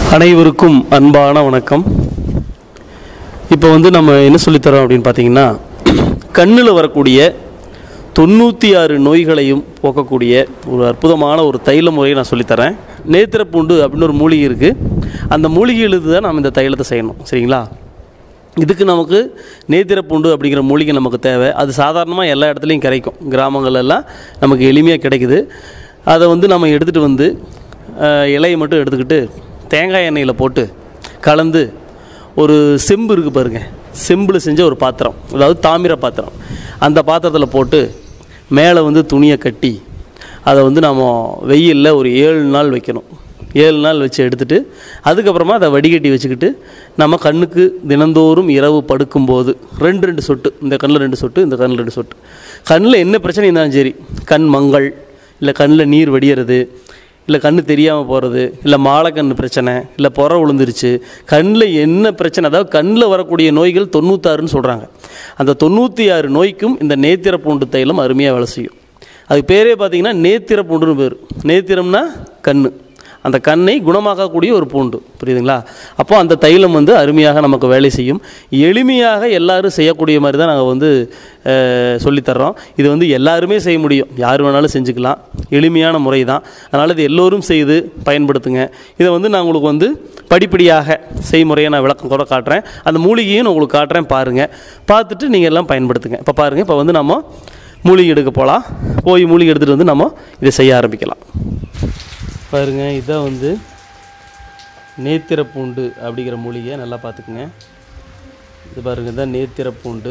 அனைவருக்கும் அன்பான வணக்கம் இப்போ வந்து நம்ம என்ன சொல்லித்தரோம் அப்படின்னு பார்த்தீங்கன்னா கண்ணில் வரக்கூடிய தொண்ணூற்றி ஆறு நோய்களையும் போக்கக்கூடிய ஒரு அற்புதமான ஒரு தைல முறையை நான் சொல்லித்தரேன் நேத்திரப்பூண்டு அப்படின்னு ஒரு மூலிகை இருக்குது அந்த மூலிகையிலிருந்து தான் நம்ம இந்த தைலத்தை செய்யணும் சரிங்களா இதுக்கு நமக்கு நேத்திரப்பூண்டு அப்படிங்கிற மூலிகை நமக்கு தேவை அது சாதாரணமாக எல்லா இடத்துலையும் கிடைக்கும் கிராமங்கள் எல்லாம் நமக்கு எளிமையாக கிடைக்குது அதை வந்து நம்ம எடுத்துகிட்டு வந்து அஹ், இலையை மட்டும் எடுத்துக்கிட்டு தேங்காய் எண்ணெயில் போட்டு கலந்து ஒரு செம்பு இருக்குது பாருங்க செம்பில் செஞ்ச ஒரு பாத்திரம் அதாவது தாமிர பாத்திரம் அந்த பாத்திரத்தில் போட்டு மேலே வந்து துணியை கட்டி அதை வந்து நம்ம வெயிலில் ஒரு ஏழு நாள் வைக்கணும் ஏழு நாள் வச்சு எடுத்துட்டு அதுக்கப்புறமா அதை வடிகட்டி வச்சுக்கிட்டு நம்ம கண்ணுக்கு தினந்தோறும் இரவு படுக்கும்போது ரெண்டு ரெண்டு சொட்டு இந்த கண்ணில் ரெண்டு சொட்டு இந்த கண்ணில் ரெண்டு சொட்டு கண்ணில் என்ன பிரச்சனை இருந்தாலும் சரி கண் மங்கள் இல்லை கண்ணில் நீர் வடியறது இல்லை கண்ணு தெரியாமல் போகிறது இல்லை மாலைக்கண் பிரச்சனை இல்லை புற விழுந்துருச்சு கண்ணில் என்ன பிரச்சனை அதாவது கண்ணில் வரக்கூடிய நோய்கள் தொண்ணூத்தாறுன்னு சொல்கிறாங்க அந்த தொண்ணூற்றி ஆறு நோய்க்கும் இந்த நேத்திர பூண்டு தைலம் அருமையாக வேலை செய்யும் அதுக்கு பேரே பார்த்தீங்கன்னா நேத்திர பூண்டுன்னு பேர் நேத்திரம்னா கண் அந்த கண்ணை குணமாக்கக்கூடிய ஒரு பூண்டு புரியுதுங்களா அப்போ அந்த தைலம் வந்து அருமையாக நமக்கு வேலை செய்யும் எளிமையாக எல்லாரும் செய்யக்கூடிய மாதிரி தான் நாங்கள் வந்து அஹ், சொல்லித்தர்றோம் இது வந்து எல்லாருமே செய்ய முடியும் யார் வேணாலும் செஞ்சுக்கலாம் எளிமையான முறை தான் அதனால் இது எல்லோரும் செய்து பயன்படுத்துங்க இதை வந்து நான் உங்களுக்கு வந்து படிப்படியாக செய்முறையை நான் விளக்கம் கூட காட்டுறேன் அந்த மூலிகையும் நான் உங்களுக்கு காட்டுறேன் பாருங்கள் பார்த்துட்டு நீங்கள் எல்லாம் பயன்படுத்துங்க இப்போ பாருங்கள் இப்போ வந்து நம்ம மூலிகை எடுக்க போகலாம் போய் மூலிகை எடுத்துகிட்டு வந்து நம்ம இதை செய்ய ஆரம்பிக்கலாம் பாருங்க இதான் வந்து நேத்திர பூண்டு அப்படிங்கிற மூலிகை நல்லா பார்த்துக்குங்க இது பாருங்க இதான் நேத்திர பூண்டு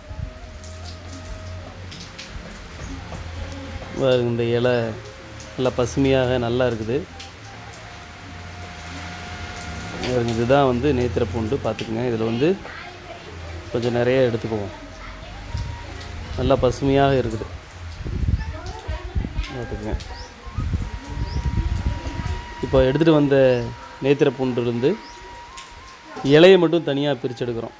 பாருங்க இந்த இலை நல்லா பசுமையாக நல்லா இருக்குது பாருங்க இதுதான் வந்து நேத்திர பூண்டு பார்த்துக்குங்க இதில் வந்து கொஞ்சம் நிறைய எடுத்துக்குவோம் நல்லா பசுமையாக இருக்குது பார்த்துக்குங்க இப்போ எடுத்துகிட்டு வந்த நேத்திர பூண்டுலேருந்து இலையை மட்டும் தனியாக பிரித்து எடுக்கிறோம்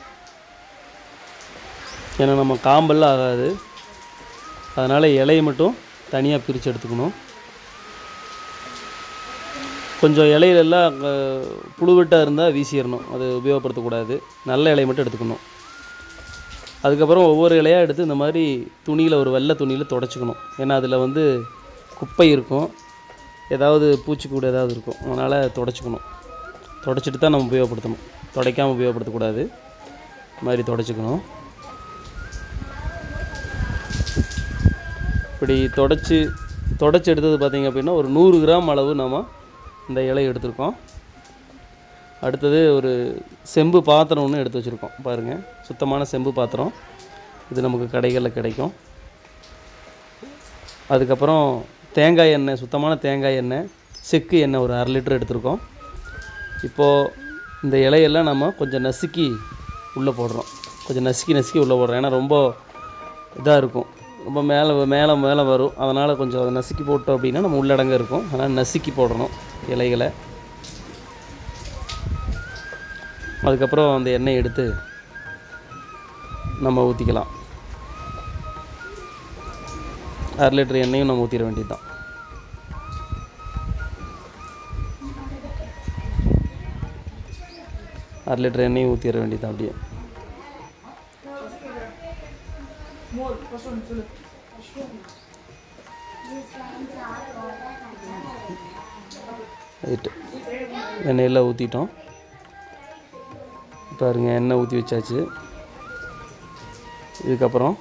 ஏன்னா நம்ம காம்பெல்லாம் ஆகாது அதனால் இலையை மட்டும் தனியாக பிரித்து எடுத்துக்கணும் கொஞ்சம் இலையிலெல்லாம் அஹ், புழுவெட்டாக இருந்தால் வீசிடணும் அது உபயோகப்படுத்தக்கூடாது நல்ல இலையை மட்டும் எடுத்துக்கணும் அதுக்கப்புறம் ஒவ்வொரு இலையாக எடுத்து இந்த மாதிரி துணியில் ஒரு வெள்ளை துணியில் தொடச்சிக்கணும் ஏன்னா அதில் வந்து குப்பை இருக்கும் ஏதாவது பூச்சிக்கூடு ஏதாவது இருக்கும் அதனால் தொடச்சிக்கணும் தொடச்சிட்டு தான் நம்ம உபயோகப்படுத்தணும் துடைக்காமல் உபயோகப்படுத்தக்கூடாது இந்த மாதிரி தொடச்சிக்கணும் இப்படி தொடச்சி தொடச்சி எடுத்தது பார்த்திங்க அப்படின்னா ஒரு நூறு கிராம் அளவு நம்ம இந்த இலை எடுத்திருக்கோம் அடுத்தது ஒரு செம்பு பாத்திரம் ஒன்று எடுத்து வச்சுருக்கோம் பாருங்கள் சுத்தமான செம்பு பாத்திரம் இது நமக்கு கடைகளில் கிடைக்கும் அதுக்கப்புறம் தேங்காய் எண்ணெய் சுத்தமான தேங்காய் எண்ணெய் செக்கு எண்ணெய் ஒரு அரை லிட்டர் எடுத்திருக்கோம் இப்போது இந்த இலையெல்லாம் நம்ம கொஞ்சம் நசுக்கி உள்ளே போடுறோம் கொஞ்சம் நசுக்கி நசுக்கி உள்ளே போடுறோம் ஏன்னா ரொம்ப இதாக இருக்கும் ரொம்ப மேலே மேலே மேலே வரும் அதனால் கொஞ்சம் அதை நசுக்கி போட்டோம் அப்படின்னா நம்ம உள்ளடங்க இருக்கும் அதனால் நசுக்கி போடணும் இலைகளை அதுக்கப்புறம் அந்த எண்ணெய் எடுத்து நம்ம ஊற்றிக்கலாம் அரை லிட்டர் எண்ணெயும் நம்ம ஊற்றிட வேண்டியது தான் அரை லிட்டர் எண்ணெயும் ஊற்றிட வேண்டியது தான் அப்படியே ரைட்டு எண்ணெயெல்லாம் ஊற்றிட்டோம் பாருங்க எண்ணெய் ஊற்றி வச்சாச்சு இதுக்கப்புறம்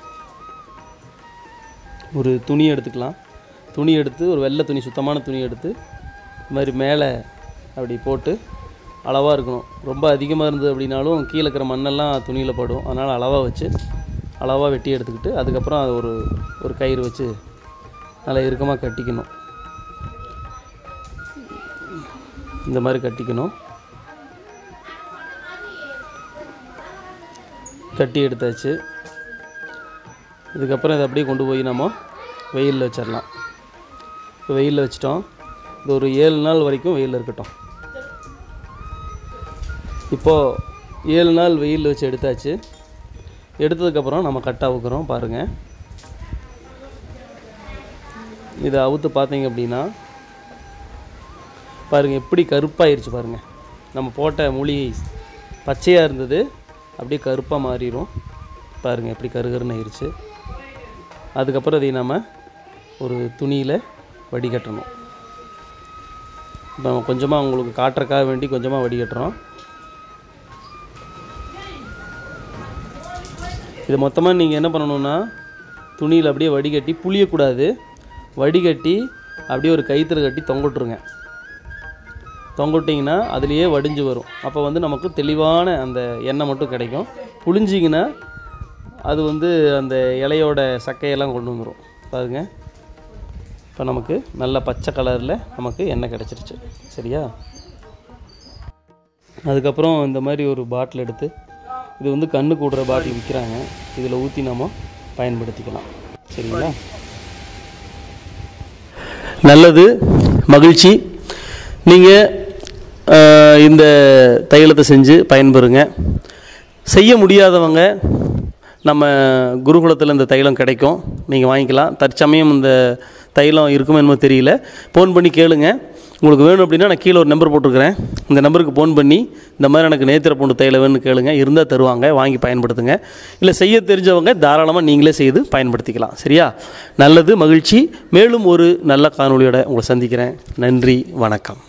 ஒரு துணி எடுத்துக்கலாம் துணி எடுத்து ஒரு வெள்ளை துணி சுத்தமான துணி எடுத்து இது மாதிரி மேலே அப்படி போட்டு அளவாக இருக்கணும் ரொம்ப அதிகமாக இருந்தது அப்படின்னாலும் கீழே இருக்கிற மண்ணெல்லாம் துணியில் படும் அதனால் அளவாக வச்சு அளவாக வெட்டி எடுத்துக்கிட்டு அதுக்கப்புறம் அது ஒரு ஒரு கயிறு வச்சு நல்லா இறுக்கமாக கட்டிக்கணும் இந்த மாதிரி கட்டிக்கணும் கட்டி எடுத்தாச்சு இதுக்கப்புறம் இதை அப்படியே கொண்டு போய் நம்ம வெயிலில் வச்சிடலாம் இப்போ வெயிலில் வச்சிட்டோம் இது ஒரு ஏழு நாள் வரைக்கும் வெயிலில் இருக்கட்டும் இப்போது ஏழு நாள் வெயிலில் வச்சு எடுத்தாச்சு எடுத்ததுக்கப்புறம் நம்ம கட் அவுக்கிறோம் பாருங்கள் இதை அவுத்து பார்த்தீங்க அப்படின்னா பாருங்கள் எப்படி கருப்பாயிருச்சு பாருங்கள் நம்ம போட்ட மூலிகை பச்சையாக இருந்தது அப்படியே கருப்பாக மாறிடும் பாருங்கள் எப்படி கருகருன்னு ஆயிடுச்சு அதுக்கப்புறம் இதை நம்ம ஒரு துணியில் வடிகட்டணும் இப்போ நம்ம கொஞ்சமாக உங்களுக்கு காட்டுறக்காக வேண்டி கொஞ்சமாக வடிகட்டுறோம் இது மொத்தமாக நீங்கள் என்ன பண்ணணும்னா துணியில் அப்படியே வடிகட்டி புளியக்கூடாது வடிகட்டி அப்படியே ஒரு கயிற்றுல கட்டி தொங்கட்டுருங்க தொங்கட்டிங்கன்னா அதுலேயே வடிஞ்சு வரும் அப்போ வந்து நமக்கு தெளிவான அந்த எண்ணெய் மட்டும் கிடைக்கும் புளிஞ்சிங்கன்னா அது வந்து அந்த இலையோட சக்கையெல்லாம் கொண்டு வந்துடும் பாருங்க இப்போ நமக்கு நல்ல பச்சை கலரில் நமக்கு எண்ணெய் கிடச்சிருச்சு சரியா அதுக்கப்புறம் இந்த மாதிரி ஒரு பாட்டில் எடுத்து இது வந்து கண்ணு கூடுற பாட்டில் விற்கிறாங்க இதில் ஊற்றி நம்ம பயன்படுத்திக்கலாம் சரிங்களா நல்லது மகிழ்ச்சி நீங்கள் இந்த தைலத்தை செஞ்சு பயன்பெறுங்க செய்ய முடியாதவங்க நம்ம குருகுலத்தில் இந்த தைலம் கிடைக்கும் நீங்கள் வாங்கிக்கலாம் தற்சமயம் இந்த தைலம் இருக்குமோ என்னமோ தெரியல ஃபோன் பண்ணி கேளுங்க உங்களுக்கு வேணும் அப்படின்னா நான் கீழே ஒரு நம்பர் போட்டிருக்கிறேன் இந்த நம்பருக்கு ஃபோன் பண்ணி இந்த மாதிரி எனக்கு நேத்திர பூண்டு தைலம் வேணும்னு கேளுங்க இருந்தால் தருவாங்க வாங்கி பயன்படுத்துங்க இல்லை செய்ய தெரிஞ்சவங்க தாராளமாக நீங்களே செய்து பயன்படுத்திக்கலாம் சரியா நல்லது மகிழ்ச்சி மேலும் ஒரு நல்ல காணொளியோட உங்களை சந்திக்கிறேன் நன்றி வணக்கம்